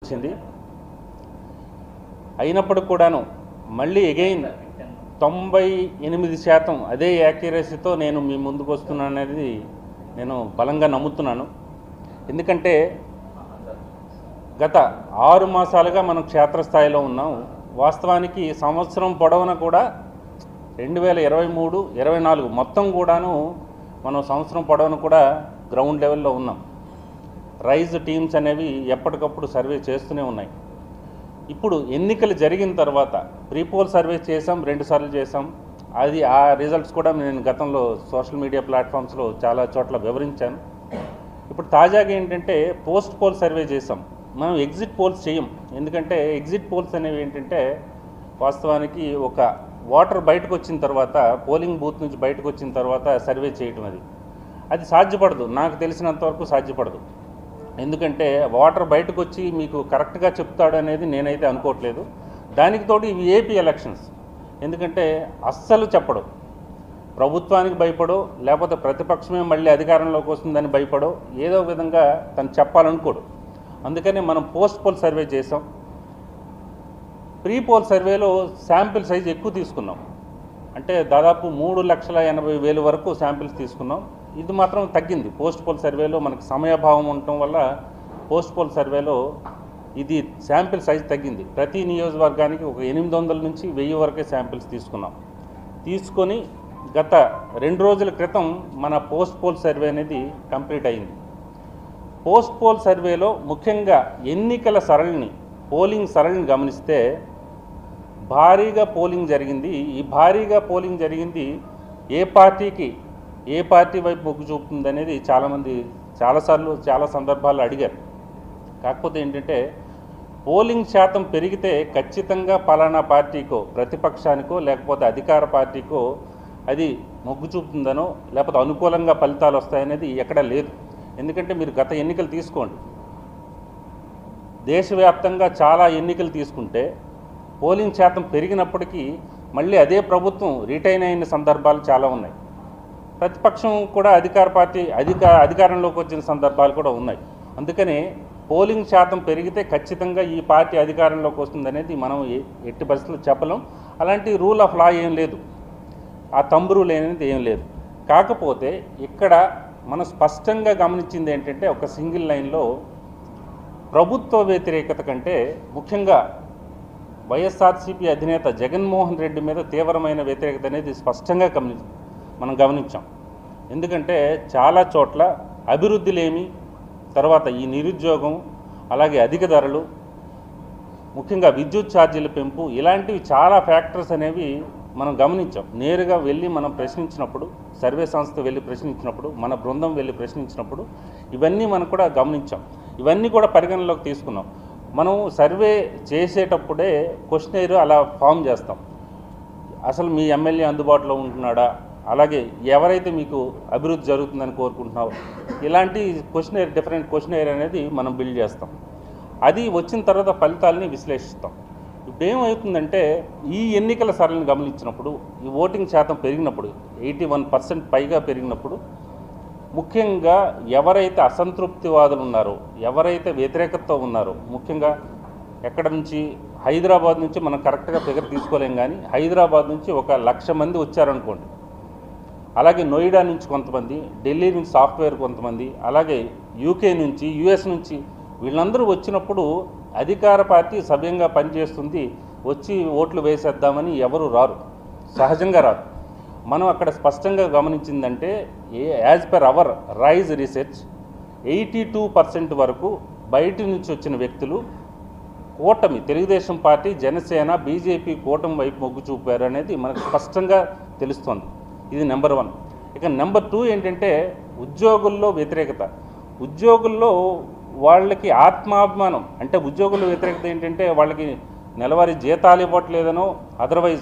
వచ్చింది అయినప్పటికి కూడాను మళ్ళీ ఎగైన్ తొంభై ఎనిమిది శాతం అదే యాక్యురసీతో నేను మీ ముందుకు వస్తున్నాను అనేది నేను బలంగా నమ్ముతున్నాను ఎందుకంటే గత ఆరు మాసాలుగా మనం క్షేత్రస్థాయిలో ఉన్నాం వాస్తవానికి సంవత్సరం పొడవున కూడా రెండు వేల ఇరవై మూడు ఇరవై నాలుగు మొత్తం కూడాను మనం సంవత్సరం పొడవున కూడా గ్రౌండ్ లెవెల్లో ఉన్నాం రైజ్ టీమ్స్ అనేవి ఎప్పటికప్పుడు సర్వే చేస్తూనే ఉన్నాయి ఇప్పుడు ఎన్నికలు జరిగిన తర్వాత ప్రీపోల్ సర్వే చేసాం రెండు సార్లు చేసాం అది ఆ రిజల్ట్స్ కూడా నేను గతంలో సోషల్ మీడియా ప్లాట్ఫామ్స్లో చాలా చోట్ల వివరించాను ఇప్పుడు తాజాగా ఏంటంటే పోస్ట్ పోల్ సర్వే చేసాం మనం ఎగ్జిట్ పోల్స్ చేయం ఎందుకంటే ఎగ్జిట్ పోల్స్ అనేవి ఏంటంటే వాస్తవానికి ఒక వాటర్ బయటకు వచ్చిన తర్వాత పోలింగ్ బూత్ నుంచి బయటకు వచ్చిన తర్వాత సర్వే చేయటం అది అది సాధ్యపడదు నాకు తెలిసినంత వరకు సాధ్యపడదు ఎందుకంటే వాటర్ బయటకు వచ్చి మీకు కరెక్ట్గా చెప్తాడు అనేది నేనైతే అనుకోవట్లేదు దానికి తోడు ఇవి ఏపీ ఎలక్షన్స్ ఎందుకంటే అస్సలు చెప్పడు ప్రభుత్వానికి భయపడో లేకపోతే ప్రతిపక్షమే మళ్ళీ అధికారంలోకి వస్తుందని భయపడో ఏదో విధంగా తను చెప్పాలనుకోడు అందుకని మనం పోస్ట్ పోల్ సర్వే చేసాం ప్రీ పోల్ సర్వేలో శాంపిల్ సైజ్ ఎక్కువ తీసుకున్నాం అంటే దాదాపు మూడు లక్షల ఎనభై వేలు వరకు శాంపిల్స్ తీసుకున్నాం ఇది మాత్రం తగ్గింది పోస్ట్ పోల్ సర్వేలో మనకు సమయాభావం ఉండటం వల్ల పోస్ట్ పోల్ సర్వేలో ఇది శాంపిల్ సైజ్ తగ్గింది ప్రతి నియోజకవర్గానికి ఒక ఎనిమిది వందల నుంచి వెయ్యి వరకే శాంపిల్స్ తీసుకున్నాం తీసుకొని గత రెండు రోజుల క్రితం మన పోస్ట్ పోల్ సర్వే అనేది కంప్లీట్ అయింది పోస్ట్ పోల్ సర్వేలో ముఖ్యంగా ఎన్నికల సరళిని పోలింగ్ సరళిని గమనిస్తే భారీగా పోలింగ్ జరిగింది ఈ భారీగా పోలింగ్ జరిగింది ఏ పార్టీకి ఏ పార్టీ వైపు మొగ్గు చూపుతుంది అనేది చాలామంది చాలాసార్లు చాలా సందర్భాల్లో అడిగారు కాకపోతే ఏంటంటే పోలింగ్ శాతం పెరిగితే ఖచ్చితంగా పలానా పార్టీకో ప్రతిపక్షానికో లేకపోతే అధికార పార్టీకో అది మొగ్గు చూపుతుందనో లేకపోతే అనుకూలంగా ఫలితాలు వస్తాయనేది ఎక్కడా లేదు ఎందుకంటే మీరు గత ఎన్నికలు తీసుకోండి దేశవ్యాప్తంగా చాలా ఎన్నికలు తీసుకుంటే పోలింగ్ శాతం పెరిగినప్పటికీ మళ్ళీ అదే ప్రభుత్వం రిటైన్ అయిన సందర్భాలు చాలా ఉన్నాయి ప్రతిపక్షం కూడా అధికార పార్టీ అధిక అధికారంలోకి వచ్చిన సందర్భాలు కూడా ఉన్నాయి అందుకని పోలింగ్ శాతం పెరిగితే ఖచ్చితంగా ఈ పార్టీ అధికారంలోకి వస్తుందనేది మనం ఎ- ఎట్టి పరిస్థితుల్లో చెప్పలేం అలాంటి రూల్ ఆఫ్ లా ఏం లేదు ఆ తంబురు లేనిది ఏం లేదు కాకపోతే ఇక్కడ మనం స్పష్టంగా గమనించింది ఏంటంటే ఒక సింగిల్ లైన్లో ప్రభుత్వ వ్యతిరేకత కంటే ముఖ్యంగా వైఎస్ఆర్సీపీ అధినేత జగన్మోహన్ రెడ్డి మీద తీవ్రమైన వ్యతిరేకత అనేది స్పష్టంగా గమని మనం గమనించాం ఎందుకంటే చాలా చోట్ల అభివృద్ధి లేమి తర్వాత ఈ నిరుద్యోగం అలాగే అధిక ధరలు ముఖ్యంగా విద్యుత్ ఛార్జీల పెంపు ఇలాంటివి చాలా ఫ్యాక్టర్స్ అనేవి మనం గమనించాం నేరుగా వెళ్ళి మనం ప్రశ్నించినప్పుడు సర్వే సంస్థ వెళ్ళి ప్రశ్నించినప్పుడు మన బృందం వెళ్ళి ప్రశ్నించినప్పుడు ఇవన్నీ మనం కూడా గమనించాం ఇవన్నీ కూడా పరిగణలోకి తీసుకున్నాం మనం సర్వే చేసేటప్పుడే క్వశ్చనైర్ అలా ఫామ్ చేస్తాం అసలు మీ ఎమ్మెల్యే అందుబాటులో ఉంటున్నాడా అలాగే ఎవరైతే మీకు అభివృద్ధి జరుగుతుందని కోరుకుంటున్నావు ఇలాంటి క్వశ్చనైర్ డిఫరెంట్ క్వశ్చనైర్ అనేది మనం బిల్డ్ చేస్తాం అది వచ్చిన తర్వాత ఫలితాలని విశ్లేషిస్తాం ఇప్పుడు ఏమవుతుందంటే ఈ ఎన్నికల సరళిని గమనించినప్పుడు ఈ ఓటింగ్ శాతం పెరిగినప్పుడు ఎయిటీ వన్ పర్సెంట్ పైగా పెరిగినప్పుడు ముఖ్యంగా ఎవరైతే అసంతృప్తివాదులు ఉన్నారో ఎవరైతే వ్యతిరేకతతో ఉన్నారో ముఖ్యంగా ఎక్కడ నుంచి హైదరాబాద్ నుంచి మనం కరెక్ట్గా ఫిగర్ తీసుకోలేం కానీ హైదరాబాద్ నుంచి ఒక లక్ష మంది వచ్చారనుకోండి అలాగే నోయిడా నుంచి కొంతమంది ఢిల్లీ నుంచి సాఫ్ట్వేర్ కొంతమంది అలాగే యూకే నుంచి యుఎస్ నుంచి వీళ్ళందరూ వచ్చినప్పుడు అధికార పార్టీ సవ్యంగా పనిచేస్తుంది వచ్చి ఓట్లు వేసేద్దామని ఎవరు రారు సహజంగా రారు మనం అక్కడ స్పష్టంగా గమనించిందంటే ఏ as per our Rise research eighty two percent వరకు బయట నుంచి వచ్చిన వ్యక్తులు కూటమి తెలుగుదేశం పార్టీ జనసేన బీజేపీ కూటమి వైపు మొగ్గు చూపారు అనేది మనకు స్పష్టంగా తెలుస్తోంది ఇది నెంబర్ వన్ ఇక నెంబర్ టూ ఏంటంటే ఉద్యోగుల్లో వ్యతిరేకత ఉద్యోగుల్లో వాళ్ళకి ఆత్మాభిమానం అంటే ఉద్యోగుల వ్యతిరేకత ఏంటంటే వాళ్ళకి నెలవారీ జీతాలు ఇవ్వట్లేదనో అదర్వైజ్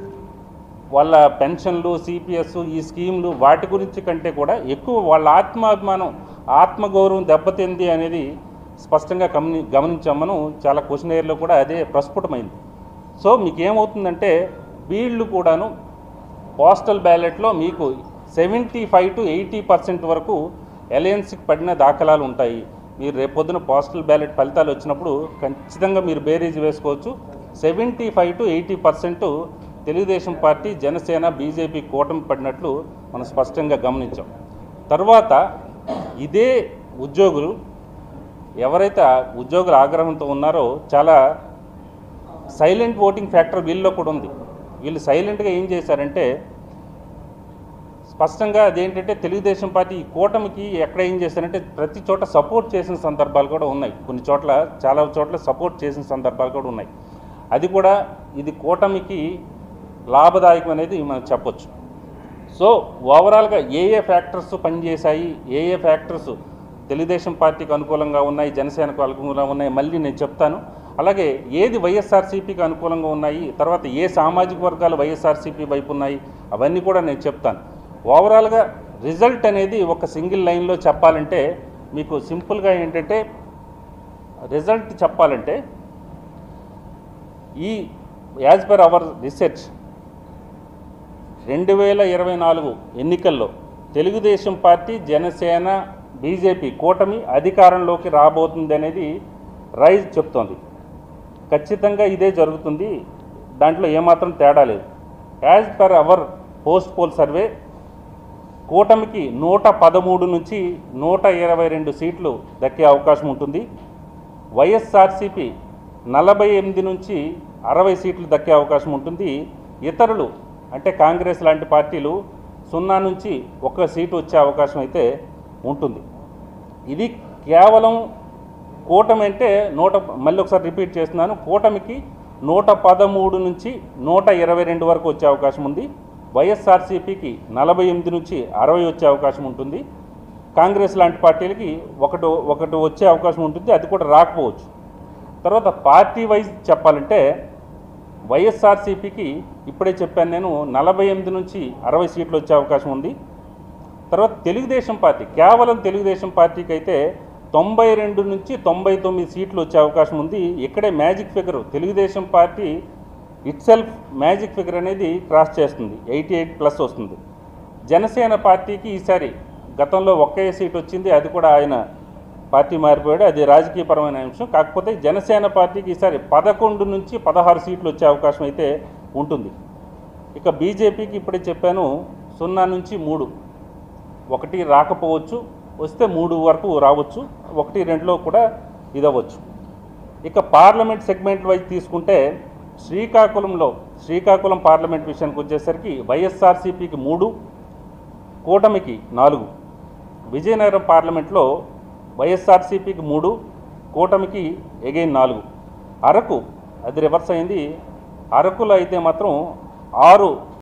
వాళ్ళ పెన్షన్లు సిపిఎస్ ఈ స్కీమ్లు వాటి గురించి కంటే కూడా ఎక్కువ వాళ్ళ ఆత్మాభిమానం ఆత్మగౌరవం దెబ్బతింది అనేది స్పష్టంగా గమని గమనించాం మనం చాలా క్వశ్చన్ కూడా అదే ప్రస్ఫుటమైంది సో మీకు ఏమవుతుందంటే వీళ్ళు కూడాను పోస్టల్ బ్యాలెట్లో మీకు seventy five to eighty percent వరకు అలయన్స్కి పడిన దాఖలాలు ఉంటాయి మీరు రేపొద్దున పోస్టల్ బ్యాలెట్ ఫలితాలు వచ్చినప్పుడు ఖచ్చితంగా మీరు బేరీజ్ వేసుకోవచ్చు seventy five to eighty percent Telugu Desam party Janasena BJP కూటమి పడినట్లు మనం స్పష్టంగా గమనించాం తర్వాత ఇదే ఉద్యోగులు ఎవరైతే ఆ ఉద్యోగుల ఆగ్రహంతో ఉన్నారో చాలా సైలెంట్ ఓటింగ్ ఫ్యాక్టర్ వీళ్ళలో కూడా ఉంది వీళ్ళు సైలెంట్గా ఏం చేశారంటే స్పష్టంగా అదేంటంటే తెలుగుదేశం పార్టీ ఈ కూటమికి ఎక్కడ ఏం చేశారంటే ప్రతి చోట సపోర్ట్ చేసిన సందర్భాలు కూడా ఉన్నాయి కొన్ని చోట్ల చాలా చోట్ల సపోర్ట్ చేసిన సందర్భాలు కూడా ఉన్నాయి అది కూడా ఇది కూటమికి లాభదాయకం అనేది మనం చెప్పొచ్చు సో ఓవరాల్గా ఏ ఏ ఫ్యాక్టర్స్ పనిచేశాయి ఏ ఏ ఫ్యాక్టర్స్ తెలుగుదేశం పార్టీకి అనుకూలంగా ఉన్నాయి జనసేనకు అనుకూలంగా ఉన్నాయి మళ్ళీ నేను చెప్తాను అలాగే ఏది వైఎస్ఆర్సీపీకి అనుకూలంగా ఉన్నాయి తర్వాత ఏ సామాజిక వర్గాలు వైఎస్ఆర్సీపీ వైపు ఉన్నాయి అవన్నీ కూడా నేను చెప్తాను ఓవరాల్గా రిజల్ట్ అనేది ఒక సింగిల్ లైన్లో చెప్పాలంటే మీకు సింపుల్గా ఏంటంటే రిజల్ట్ చెప్పాలంటే ఈ యాజ్ పర్ అవర్ రీసెర్చ్ రెండు వేల ఇరవై నాలుగు ఎన్నికల్లో తెలుగుదేశం పార్టీ జనసేన బీజేపీ కూటమి అధికారంలోకి రాబోతుంది అనేది రైజ్ చెప్తోంది ఖచ్చితంగా ఇదే జరుగుతుంది దాంట్లో ఏమాత్రం తేడా లేదు as per our post poll survey కూటమికి నూట పదమూడు నుంచి నూట ఇరవై రెండు సీట్లు దక్కే అవకాశం ఉంటుంది వైఎస్ఆర్సీపీ నలభై ఎనిమిది నుంచి అరవై సీట్లు దక్కే అవకాశం ఉంటుంది ఇతరులు అంటే కాంగ్రెస్ లాంటి పార్టీలు సున్నా నుంచి ఒక్క సీటు వచ్చే అవకాశం అయితే ఉంటుంది ఇది కేవలం కూటమి అంటే నూట మళ్ళీ ఒకసారి రిపీట్ చేస్తున్నాను కూటమికి నూట పదమూడు నుంచి నూట ఇరవై రెండు వరకు వచ్చే అవకాశం ఉంది వైఎస్ఆర్సీపీకి నలభై ఎనిమిది నుంచి అరవై వచ్చే అవకాశం ఉంటుంది కాంగ్రెస్ లాంటి పార్టీలకి ఒకటి ఒకటి వచ్చే అవకాశం ఉంటుంది అది కూడా రాకపోవచ్చు తర్వాత పార్టీ వైజ్ చెప్పాలంటే వైఎస్ఆర్సీపీకి ఇప్పుడే చెప్పాను నేను నలభై ఎనిమిది నుంచి అరవై సీట్లు వచ్చే అవకాశం ఉంది తర్వాత తెలుగుదేశం పార్టీ కేవలం తెలుగుదేశం పార్టీకి అయితే తొంభై రెండు నుంచి తొంభై తొమ్మిది సీట్లు వచ్చే అవకాశం ఉంది ఇక్కడే magic figure Telugu Desam party itself magic figure అనేది క్రాస్ చేస్తుంది ఎయిటీ ఎయిట్ ప్లస్ వస్తుంది జనసేన పార్టీకి ఈసారి గతంలో ఒకే సీట్ వచ్చింది అది కూడా ఆయన పార్టీ మారిపోయాడు అది రాజకీయపరమైన అంశం కాకపోతే జనసేన పార్టీకి ఈసారి పదకొండు నుంచి పదహారు సీట్లు వచ్చే అవకాశం అయితే ఉంటుంది ఇక బీజేపీకి ఇప్పుడే చెప్పాను సున్నా నుంచి మూడు ఒకటి రాకపోవచ్చు వస్తే మూడు వరకు రావచ్చు ఒకటి రెండులో కూడా ఇదవచ్చు ఇక పార్లమెంట్ సెగ్మెంట్ వైజ్ తీసుకుంటే శ్రీకాకుళంలో శ్రీకాకుళం పార్లమెంట్ విషయానికి వచ్చేసరికి వైఎస్ఆర్సీపీకి మూడు కూటమికి నాలుగు విజయనగరం పార్లమెంట్లో వైఎస్ఆర్సీపీకి మూడు కూటమికి ఎగైన్ నాలుగు అరకు అది రివర్స్ అయింది అరకులో అయితే మాత్రం ఆరు